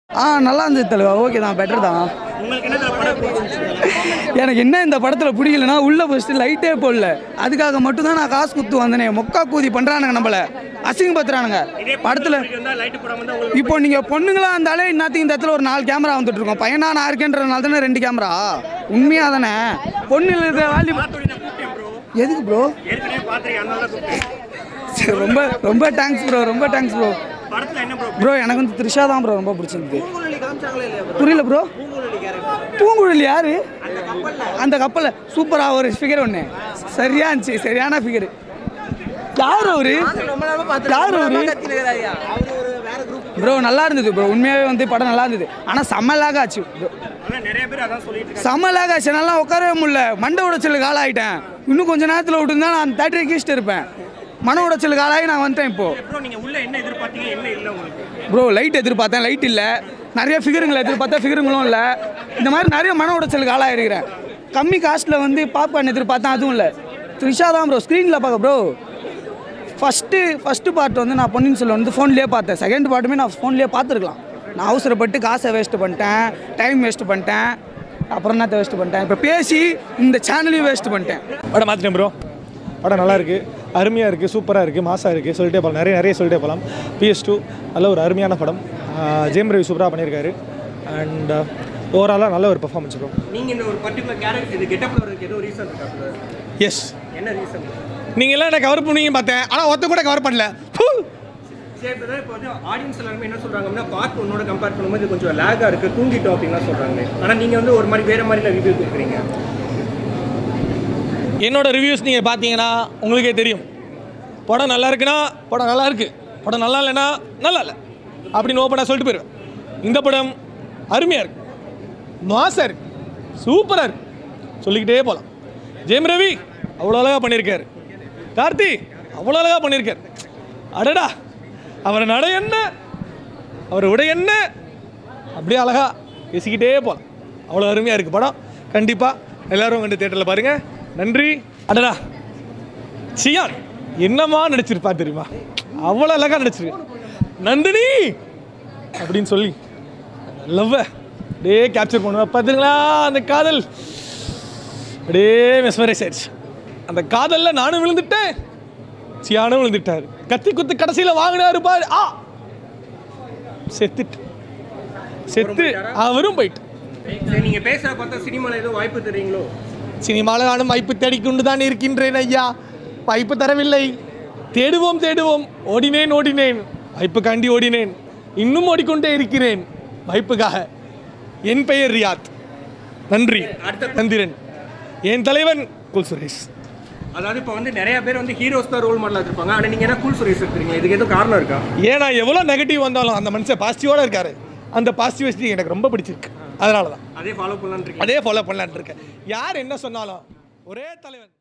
ஆ நல்லா இருந்தது தலைவா ஓகே தான் பெட்டர் தான் உங்களுக்கு என்ன படம் பிடிச்சிருந்துச்சு எனக்கு என்ன இந்த படத்தில் பிடிக்கலனா உள்ள ஃபஸ்ட்டு லைட்டே போடல அதுக்காக மட்டும்தான் நான் காசு குத்து வந்தனே மொக்கா கூதி பண்ணுறானுங்க நம்மளை அசிங்கப்படுத்துறானுங்க படத்தில் வந்தா லைட் படம் வந்து உங்களுக்கு இப்போ நீங்கள் பொண்ணுங்களா இருந்தாலே இன்னத்துக்கு இந்த இடத்துல ஒரு நாலு கேமரா வந்துட்டு இருக்கோம் பையனா நான் இருக்கேன்றதுனால தானே ரெண்டு கேமரா உண்மையாக தானே பொண்ணு இருக்கிற வேல்யூ பார்த்தோன்னே நான் கூப்பிட்டேன் ப்ரோ எதுக்கு ப்ரோ ஏற்கனவே பார்த்துருக்கேன் அதனால தான் கூப்பிட்டேன் ரொம்ப ரொம்ப தேங்க்ஸ் ப்ரோ ரொம்ப தேங்க்ஸ் ப்ரோ படத்தில் என்ன ப்ரோ ப்ரோ எனக்கு வந்து த்ரிஷா தான் ப்ரோ ரொம்ப பிடிச்சிருக்கு புரியல ப்ரோ பூங்குழலி யாரு அந்த கப்பலில் சூப்பராக ஒரு ஃபிகர் ஒன்று சரியா இருந்துச்சு சரியான ஃபிகர் யார் அவரு யார் அவரு ப்ரோ நல்லா இருந்தது ப்ரோ உண்மையாகவே வந்து படம் நல்லா இருந்தது ஆனால் செம்ம lag ஆச்சு bro. ஆனால் நிறைய பேர் அதான் சொல்லிட்டு இருக்காங்க செம்ம lag ஆச்சு நல்லா உட்காரவே முடியல மண்டை உடைச்சலுக்கு ஆளாயிட்டேன் இன்னும் கொஞ்ச நேரத்தில் விட்டுருந்தா நான் தேட்டரை கீழ்ச்சிட்டு இருப்பேன் மன உடைச்சலுக்கு ஆளாகி நான் வந்துட்டேன் இப்போது ப்ரோ நீங்கள் உள்ள என்ன எதிர்பார்த்தீங்க என்ன இல்லை உங்களுக்கு ப்ரோ லைட் எதிர்பார்த்தேன் லைட் இல்லை நிறைய ஃபிகருங்களை எதிர்பார்த்தேன் ஃபிகருங்களும் இல்லை இந்த மாதிரி நிறைய மன உடைச்சலுக்கு ஆளாக இருக்கிறேன் கம்மி காஸ்ட்டில் வந்து பாப்கார்ன் எதிர்பார்த்தேன் அதுவும் இல்லை த்ரிஷா தான் ப்ரோ ஸ்க்ரீனில் பார்க்க ப்ரோ ஃபஸ்ட்டு ஃபஸ்ட்டு பார்ட் வந்து நான் பொன்னியின் செல்வன் வந்து ஃபோன்லேயே பார்த்தேன் செகண்ட் பார்ட்டுமே நான் ஃபோன்லேயே பார்த்துருக்கலாம் நான் அவசரப்பட்டு காசை வேஸ்ட் பண்ணிட்டேன் டைம் வேஸ்ட் பண்ணிட்டேன் அப்புறம் என்னத்தை வேஸ்ட் பண்ணிட்டேன் இப்போ பேசி இந்த சேனலையும் வேஸ்ட் பண்ணிட்டேன் படம் மாற்றிட்டேன் ப்ரோ படம் நல்லா இருக்கு அருமையாக இருக்குது சூப்பராக இருக்குது மாசாக இருக்குது சொல்லிட்டே போகலாம் நிறைய நிறைய சொல்லிட்டே போகலாம் பிஎஸ் டூ நல்ல ஒரு அருமையான படம் ஆஹ் ஜெயம் ரவி சூப்பராக பண்ணியிருக்காரு அண்ட் ஓவராலாக நல்ல ஒரு பெர்ஃபார்மன்ஸ் ப்ரோ நீங்கள் இந்த ஒரு பர்டிகுலர் கேரக்டர் இது கெட்டப்பில் வரதுக்கு ஏதோ ரீசன் இருக்கா bro? எஸ் என்ன ரீசன் நீங்கள் எல்லாம் என்ன கவர் பண்ணுவீங்க பார்த்தேன் ஆனால் ஒருத்த கூட கவர் பண்ணல ஃபு! சரி இப்போ இப்போ வந்து ஆடியன்ஸ் எல்லாருமே என்ன சொல்கிறாங்க அப்படின்னா பார்ட் ஒன்னோட கம்பேர் பண்ணும்போது இது கொஞ்சம் லேகாக இருக்குது தூங்கிட்டோம் அப்படின்லாம் சொல்கிறாங்க ஆனால் நீங்கள் வந்து ஒரு மாதிரி வேறு மாதிரில ரிவ்யூ கொடுக்குறீங்க என்னோட ரிவ்யூஸ் நீங்கள் பார்த்தீங்கன்னா உங்களுக்கே தெரியும் படம் நல்லா இருக்குன்னா படம் நல்லா இருக்கு படம் நல்லா இல்லைன்னா நல்லா இல்லை அப்படின்னு ஓப்பனாக சொல்லிட்டு போயிடுவேன் இந்த படம் அருமையாக இருக்கு மாசாக இருக்கு சூப்பராக இருக்கு சொல்லிக்கிட்டே போகலாம் ஜெயம் ரவி அவ்வளோ அழகாக பண்ணியிருக்காரு கார்த்தி அவ்வளோ அழகாக பண்ணியிருக்காரு அடடா அவர் நட என்ன அவர் உடை என்ன அப்படியே அழகா பேசிக்கிட்டே போகலாம் அவ்வளோ அருமையாக இருக்குது படம் கண்டிப்பாக எல்லாரும் வந்து தேட்டரில் பாருங்கள் நன்றி அடடா சியான் என்னமா நடிச்சிருப்பா தெரியுமா அவ்வளோ அழகாக நடிச்சிருக்கு நந்தினி அப்படின்னு சொல்லி லவ்வை அப்படியே கேப்சர் பண்ணுவேன் பார்த்துங்களா அந்த காதல் அப்படியே மெஸ்மரைஸ் ஆயிடுச்சு அந்த காதலில் நானும் விழுந்துட்டேன் சியானும் விழுந்துட்டார் கத்தி குத்து கடைசியில் வாங்கினாரு பாரு ஆ செத்துட்டு செத்து அவரும் போயிட்டு சரி நீங்கள் பேசுகிற பார்த்தா சினிமாவில் ஏதோ வாய்ப்பு தருவீங்களோ சினிமாவில் நானும் வாய்ப்பு தேடிக்கொண்டு தான் இருக்கின்றேன் ஐயா வாய்ப்பு தரவில்லை தேடுவோம் தேடுவோம் ஓடினேன் ஓடினேன் வாய்ப்புக்காண்டி ஓடினேன் இன்னும் ஓடிக்கொண்டே இருக்கிறேன் வாய்ப்புக்காக என் பெயர் ரியாத் நன்றி நந்திரன் என் தலைவன் குல் சுரேஷ் அதாவது இப்போ வந்து நிறைய பேர் வந்து ஹீரோஸ் தான் ரோல் மாடலாக இருப்பாங்க ஆனால் நீங்கள் என்ன கூல் சுரேஷ் இருக்கிறீங்க இதுக்கு எதுவும் காரணம் இருக்கா ஏன்னா எவ்வளோ நெகட்டிவ் வந்தாலும் அந்த மனுஷன் பாசிட்டிவோட இருக்காரு அந்த பாசிட்டிவிட்டி எனக்கு ரொம்ப பிடிச்சிருக்கு அதனால தான் அதே ஃபாலோ பண்ணலான்னு இருக்கீங்க அதே ஃபாலோ பண்ணலான்னு இருக்கேன் யார் என்ன சொன்னாலும் ஒரே தலைவன்